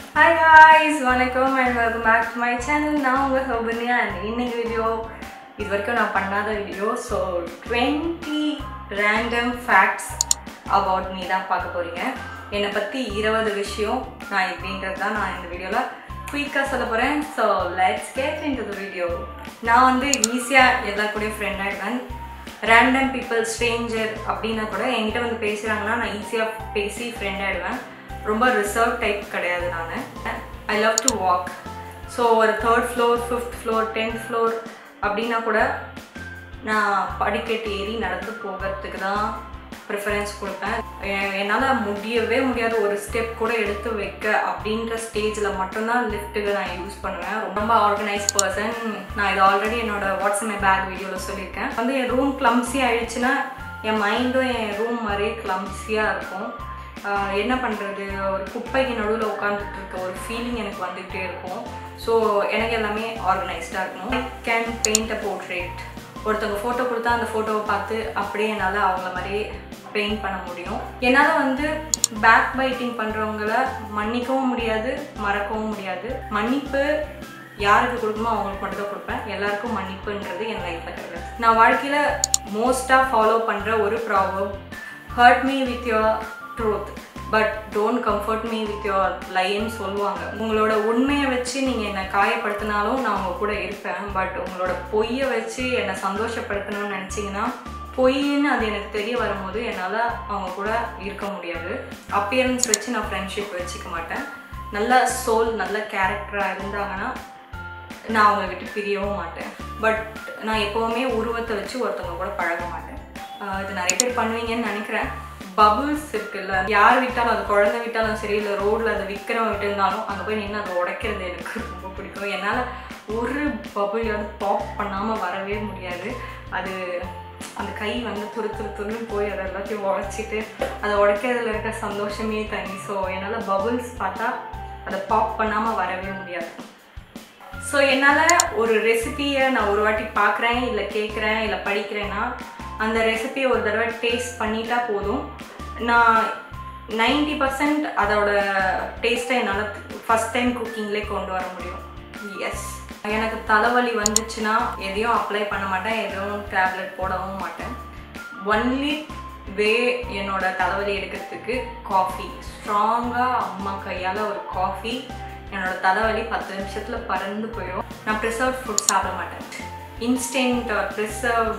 hi guys வணக்கம் and welcome back to my channel நான் உங்கள் ஹோபனியா அண்ட் இன்னைக்கு வீடியோ இது வரைக்கும் நான் பண்ணாத video so twenty random facts about me தான் பார்க்க போகிறீங்க என்னை பற்றி இருபது விஷயம் நான் இப்படின்றது தான் நான் இந்த வீடியோவில் குயிக்காக சொல்ல போகிறேன் so let's get into the video நான் வந்து ஈஸியாக எல்லா கூடயும் ஃப்ரெண்ட் ஆகிடுவேன் ரேண்டம் பீப்புள் ஸ்ட்ரேஞ்சர் அப்படின்னா கூட என்கிட்ட வந்து பேசுகிறாங்கன்னா நான் ஈஸியாக பேசி ஃப்ரெண்ட் ஆகிடுவேன் ரொம்ப ரிசர்வ் டைப் கிடையாது நான் I love to walk so ஒரு third floor fifth floor tenth floor அப்படின்னா கூட நான் படிக்கட்டு ஏறி நடந்து போகிறதுக்கு தான் ப்ரிஃபரன்ஸ் கொடுப்பேன் எ- என்னால் முடியவே முடியாத ஒரு ஸ்டெப் கூட எடுத்து வைக்க அப்படின்ற ஸ்டேஜில் மட்டும்தான் லிஃப்ட்டுக்கு நான் யூஸ் பண்ணுவேன் ரொம்ப ஆர்கனைஸ் பர்சன் நான் இது ஆல்ரெடி என்னோட வாட்ஸ்அப் மை பேக் வீடியோவில் சொல்லியிருக்கேன் வந்து என் ரூம் கிளம்ஸி ஆயிடுச்சுன்னா என் மைண்டும் என் ரூம் மாதிரியே கிளம்ஸியாக இருக்கும் ஆஹ் என்ன பண்ணுறது ஒரு குப்பைக்கு நடுவில் உட்காந்துட்டு இருக்க ஒரு ஃபீலிங் எனக்கு வந்துகிட்டே இருக்கும் ஸோ எனக்கு எல்லாமே ஆர்கனைஸ்டாக இருக்கணும் I can paint a portrait ஒருத்தவங்க ஃபோட்டோ கொடுத்தா அந்த ஃபோட்டோவை பார்த்து அப்படியே என்னால் அவங்கள மாதிரியே பெயிண்ட் பண்ண முடியும் என்னால் வந்து பேக் பைட்டிங் பண்ணுறவங்கள மன்னிக்கவும் முடியாது மறக்கவும் முடியாது மன்னிப்பு யாருக்கு கொடுக்கணுமோ அவங்களுக்கு மட்டும் தான் கொடுப்பேன் எல்லாருக்கும் மன்னிப்புன்றது என் லைஃப்பில் கிடையாது நான் வாழ்க்கையில் மோஸ்ட்டாக ஃபாலோ பண்ணுற ஒரு problem hurt me with your truth but don't comfort me with your லைன்னு சொல்லுவாங்க உங்களோட உண்மையை வச்சு நீங்கள் என்னை காயப்படுத்தினாலும் நான் உங்க கூட இருப்பேன் பட் உங்களோட பொய்யை வச்சு என்னை சந்தோஷப்படுத்தணும்னு நினச்சிங்கன்னா பொய்ன்னு அது எனக்கு தெரிய வரும்போது என்னால் அவங்க கூட இருக்க முடியாது அப்பியரன்ஸ் வச்சு நான் ஃப்ரெண்ட்ஷிப் வச்சுக்க மாட்டேன் நல்ல சோல் நல்ல கேரக்டராக இருந்தாங்கன்னா நான் அவங்கள விட்டு பிரியவும் மாட்டேன் பட் நான் எப்போவுமே உருவத்தை வச்சு ஒருத்தவங்க கூட பழக மாட்டேன் ஆஹ் இது நிறைய பேர் பண்ணுவீங்கன்னு நினைக்கிறேன் பபுள்ஸ் இருக்குல்ல யார் விட்டாலும் அது குழந்தை விட்டாலும் சரி இல்லை ரோட்டில் அதை விற்கிறவங்க விட்டுருந்தாலும் அங்கே போய் நின்று அதை உடைக்கிறது எனக்கு ரொம்ப பிடிக்கும் என்னால் ஒரு பபுளையாவது பாப் பண்ணாமல் வரவே முடியாது அது அந்த கை வந்து துரு துரு துருன்னு போய் அதை எல்லாத்தையும் உடைச்சிட்டு அதை உடைக்கிறதுல இருக்க சந்தோஷமே தனி ஸோ என்னால் பபுள்ஸ் பார்த்தா அதை பாப் பண்ணாமல் வரவே முடியாது ஸோ என்னால் ஒரு ரெசிபியை நான் ஒரு வாட்டி பார்க்குறேன் இல்லை கேட்குறேன் இல்லை படிக்கிறேன்னா அந்த ரெசிபியை ஒரு தடவை டேஸ்ட் பண்ணிட்டா போதும் நான் நைன்டி பர்சன்ட் அதோட டேஸ்ட்டை என்னால் ஃபஸ்ட் டைம் குக்கிங்லேயே கொண்டு வர முடியும் எஸ் எனக்கு தலைவலி வந்துச்சுன்னா எதையும் அப்ளை பண்ண மாட்டேன் எதுவும் டேப்லெட் போடவும் மாட்டேன் ஒன்லி வே என்னோட தலைவலி எடுக்கிறதுக்கு காஃபி ஸ்ட்ராங்காக அம்மா கையால் ஒரு காஃபி என்னோட தலைவலி பத்து நிமிஷத்தில் பறந்து போயிடும் நான் ப்ரிசர்வ் ஃபுட் சாப்பிட மாட்டேன் instant preserve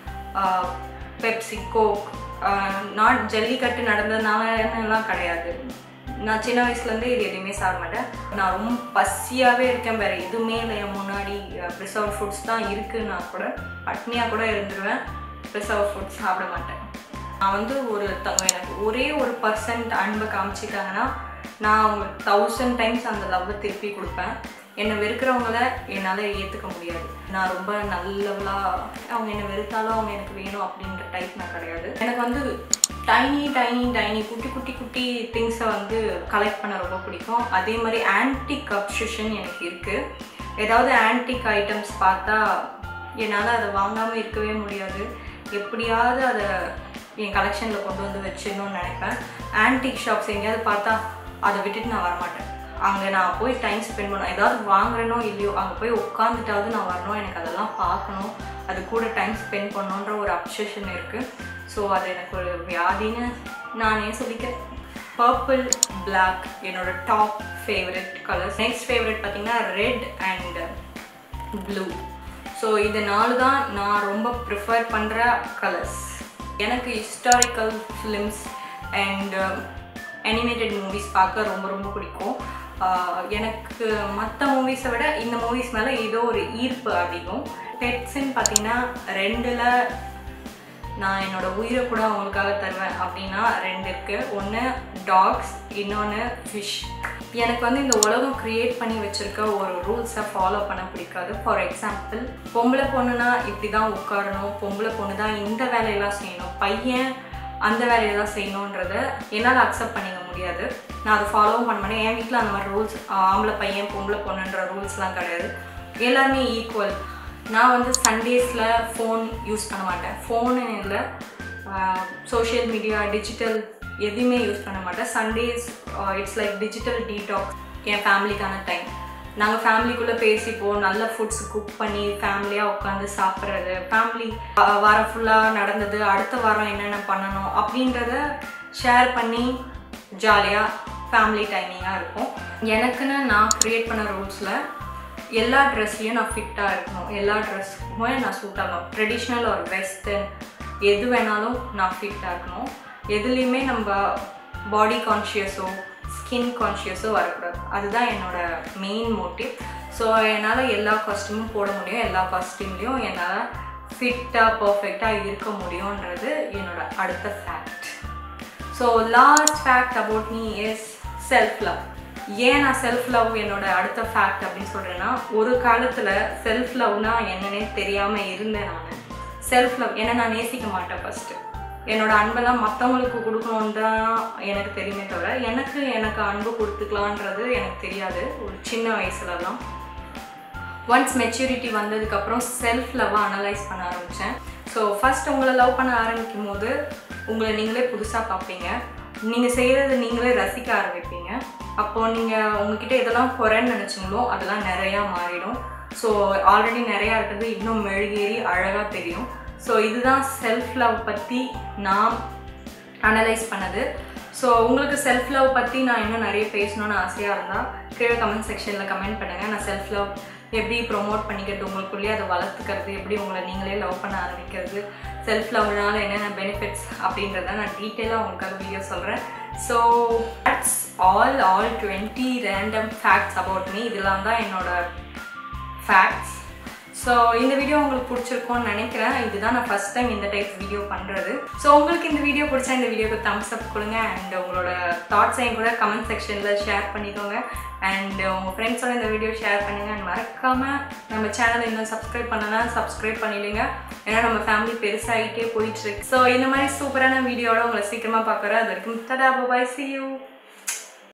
Pepsi Coke not Jallikattu நடந்ததுனாலலாம் கிடையாது நான் சின்ன வயசுலேருந்தே இது எதுவுமே சாப்பிட மாட்டேன் நான் ரொம்ப பசியாகவே இருக்கேன் வேறு எதுவுமே இல்லை என் முன்னாடி ப்ரிசர்வ் ஃபுட்ஸ் தான் இருக்குன்னா கூட பட்னியாக கூட இருந்துருவேன் ப்ரிசர்வ் ஃபுட்ஸ் சாப்பிட மாட்டேன் நான் வந்து ஒரு தங்க எனக்கு ஒரே ஒரு பர்சன்ட் அன்பை காமிச்சிட்டாங்கன்னா நான் அவங்களுக்கு தௌசண்ட் டைம்ஸ் அந்த லவ்வை திருப்பி கொடுப்பேன் என்னை வெறுக்கிறவங்கள என்னால் ஏற்றுக்க முடியாது நான் ரொம்ப நல்லவளாக அவங்க என்னை வெறுத்தாலும் அவங்க எனக்கு வேணும் அப்படின்ற டைப் நான் கிடையாது எனக்கு வந்து டைனி டைனி டைனி குட்டி குட்டி குட்டி திங்ஸை வந்து கலெக்ட் பண்ண ரொம்ப பிடிக்கும் அதே மாதிரி ஆன்டிக் அப்சிஷன் எனக்கு இருக்குது ஏதாவது ஆன்டிக் ஐட்டம்ஸ் பார்த்தா என்னால் அதை வாங்காமல் இருக்கவே முடியாது எப்படியாவது அதை என் கலெக்ஷனில் கொண்டு வந்து வச்சிடணும்னு நினைப்பேன் ஆன்டிக் ஷாப்ஸ் எங்கேயாவது பார்த்தா அதை விட்டுட்டு நான் வரமாட்டேன் அங்கே நான் போய் டைம் ஸ்பெண்ட் பண்ணணும் ஏதாவது வாங்குறேனோ இல்லையோ அங்கே போய் உட்காந்துட்டாவது நான் வரணும் எனக்கு அதெல்லாம் பார்க்கணும் அது கூட டைம் ஸ்பெண்ட் பண்ணணுன்ற ஒரு அப்சஷன் இருக்குது ஸோ அது எனக்கு ஒரு வியாதின்னு நானே சொல்லிக்கிறேன் பர்பிள் பிளாக் என்னோட top favourite colours next favourite பார்த்தீங்கன்னா ரெட் அண்ட் ப்ளூ ஸோ இது நாலு தான் நான் ரொம்ப ப்ரிஃபர் பண்ணுற கலர்ஸ் எனக்கு historical films and animated movies பார்க்க ரொம்ப ரொம்ப பிடிக்கும் ஆஹ் எனக்கு மற்ற மூவிஸை விட இந்த மூவிஸ் மேலே ஏதோ ஒரு ஈர்ப்பு அதிகம் பெட்ஸ்ன்னு பார்த்தீங்கன்னா ரெண்டில் நான் என்னோட உயிரை கூட அவங்களுக்காக தருவேன் அப்படின்னா ரெண்டு இருக்கு ஒன்று டாக்ஸ் இன்னொன்று ஃபிஷ் எனக்கு வந்து இந்த உலகம் கிரியேட் பண்ணி வச்சிருக்க ஒரு ரூல்ஸை ஃபாலோ பண்ண பிடிக்காது ஃபார் எக்ஸாம்பிள் பொம்பளை பொண்ணுனா இப்படி தான் உட்காரணும் பொம்பளை பொண்ணு தான் இந்த வேலையெல்லாம் செய்யணும் பையன் அந்த வேலையெல்லாம் செய்யணுன்றத என்னால் அக்செப்ட் பண்ணிக்க முடியாது நான் அதை ஃபாலோவும் பண்ண மாட்டேன் என் வீட்டில் அந்த மாதிரி ரூல்ஸ் ஆம்பளை பையன் பொம்பளை பொண்ணுன்ற ரூல்ஸ்லாம் கிடையாது எல்லாருமே ஈக்குவல் நான் வந்து சண்டேஸில் ஃபோன் யூஸ் பண்ண மாட்டேன் ஃபோனு இல்லை சோஷியல் மீடியா டிஜிட்டல் எதுவுமே யூஸ் பண்ண மாட்டேன் Sundays it's like digital detox என் ஃபேமிலிக்கான டைம் நாங்கள் ஃபேமிலிக்குள்ளே பேசிப்போம் நல்ல ஃபுட்ஸ் குக் பண்ணி ஃபேமிலியாக உட்காந்து சாப்பிட்றது ஃபேமிலி வாரம் ஃபுல்லாக நடந்தது அடுத்த வாரம் என்னென்ன பண்ணணும் அப்படின்றத ஷேர் பண்ணி ஜாலியாக ஃபேமிலி டைமிங்காக இருக்கும் எனக்குன்னு நான் க்ரியேட் பண்ண ரூல்ஸில் எல்லா ட்ரெஸ்லையும் நான் ஃபிட்டாக இருக்கணும் எல்லா ட்ரெஸ்ஸுக்குமே நான் சூட் ஆகணும் ட்ரெடிஷ்னல் ஒரு வெஸ்டர்ன் எது வேணாலும் நான் ஃபிட்டாக இருக்கணும் எதுலேயுமே நம்ம பாடி கான்ஷியஸோ ஸ்கின் கான்ஷியஸோ வரக்கூடாது அதுதான் என்னோட மெயின் மோட்டிவ் ஸோ என்னால் எல்லா காஸ்டியூமும் போட முடியும் எல்லா காஸ்டியூம்லேயும் என்னால் ஃபிட்டாக பர்ஃபெக்டாக இருக்க முடியுன்றது என்னோட அடுத்த fact so last fact about me is self love ஏன் நான் செல்ஃப் லவ் என்னோட அடுத்த ஃபேக்ட் அப்படின்னு சொல்கிறேன்னா ஒரு காலத்தில் செல்ஃப் லவ்னா என்னன்னே தெரியாமல் இருந்தேன் நான் செல்ஃப் லவ் என்ன நான் நேசிக்க மாட்டேன் ஃபஸ்ட்டு என்னோட அன்பெல்லாம் மற்றவங்களுக்கு கொடுக்கணுன்னு தான் எனக்கு தெரியுமே தவிர எனக்கு எனக்கு அன்பு கொடுத்துக்கலான்றது எனக்கு தெரியாது ஒரு சின்ன வயசுலலாம் ஒன்ஸ் மெச்சூரிட்டி வந்ததுக்கப்புறம் செல்ஃப் லவ்வாக அனலைஸ் பண்ண ஆரம்பித்தேன் ஸோ ஃபஸ்ட் உங்களை லவ் பண்ண ஆரம்பிக்கும் போது உங்களை நீங்களே புதுசாக பார்ப்பீங்க நீங்கள் செய்கிறத நீங்களே ரசிக்க ஆரம்பிப்பீங்க அப்போது நீங்கள் உங்ககிட்ட எதெல்லாம் குறைன்னு நினச்சிங்களோ அதெல்லாம் நிறையா மாறிடும் ஸோ ஆல்ரெடி நிறையா இருக்கிறது இன்னும் மெழுகேறி அழகாக தெரியும் ஸோ இதுதான் செல்ஃப் லவ் பற்றி நான் அனலைஸ் பண்ணது ஸோ உங்களுக்கு செல்ஃப் லவ் பற்றி நான் இன்னும் நிறைய பேசணும்னு ஆசையாக இருந்தால் கீழே கமெண்ட் செக்ஷனில் கமெண்ட் பண்ணுங்கள் நான் செல்ஃப் லவ் எப்படி ப்ரொமோட் பண்ணிக்கிறது உங்களுக்குள்ளேயே அதை வளர்த்துக்கிறது எப்படி உங்களை நீங்களே லவ் பண்ண ஆரம்பிக்கிறது செல்ஃப் லவ்னால என்னென்ன பெனிஃபிட்ஸ் அப்படின்றத நான் டீட்டெயிலாக உங்களுக்காக வீடியோ சொல்கிறேன் so that's all all twenty random facts about me இதெல்லாம் தான் என்னோட ஃபேக்ட்ஸ் ஸோ இந்த வீடியோ உங்களுக்கு பிடிச்சிருக்கும்னு நினைக்கிறேன் இதுதான் நான் ஃபஸ்ட் டைம் இந்த டைப் வீடியோ பண்ணுறது ஸோ உங்களுக்கு இந்த வீடியோ பிடிச்சா இந்த வீடியோக்கு தம்ஸ் அப் கொடுங்க அண்ட் உங்களோட தாட்ஸையும் கூட கமெண்ட் செக்ஷனில் ஷேர் பண்ணிக்கோங்க அண்ட் உங்கள் ஃப்ரெண்ட்ஸோட இந்த வீடியோ ஷேர் பண்ணுங்கள் அண்ட் மறக்காமல் நம்ம சேனலை இன்னும் சப்ஸ்கிரைப் பண்ணலாம் சப்ஸ்கிரைப் பண்ணிடுங்க ஏன்னா நம்ம ஃபேமிலி பெருசாகிட்டே போயிட்டுருக்கு ஸோ இந்த மாதிரி சூப்பரான வீடியோட உங்களை சீக்கிரமாக பார்க்குறேன் அது வரைக்கும் தடா பாய் சி யூ